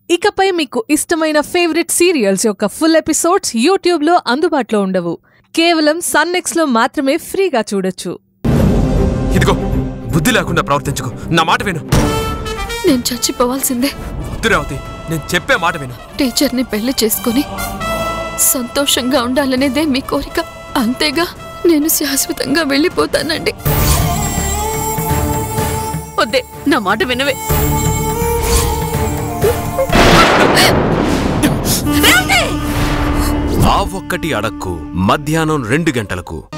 ఇకపై మీకు ఇష్టమైన ఫేవరెట్ సీరియల్స్ యొక్క ఫుల్ ఎపిసోడ్స్ యూట్యూబ్లో అందుబాటులో ఉండవు కేవలం సన్నెక్స్లో మాత్రమే ఫ్రీగా చూడొచ్చు ఇదిగో బుద్ధి లేకుండా ప్రవర్తించుకో నా మాట విను నేను చచ్చిపోవాల్సిందే వద్దు రేవతి నేను చెప్పే మాట విను టీచర్ని పెళ్లి చేసుకుని సంతోషంగా ఉండాలనేదే మీ కోరిక అంతేగా నేను శాశ్వతంగా వెళ్ళిపోతానండి వద్దే నా మాట వినవే ఆ ఒక్కటి అడక్కు మధ్యాహ్నం రెండు గంటలకు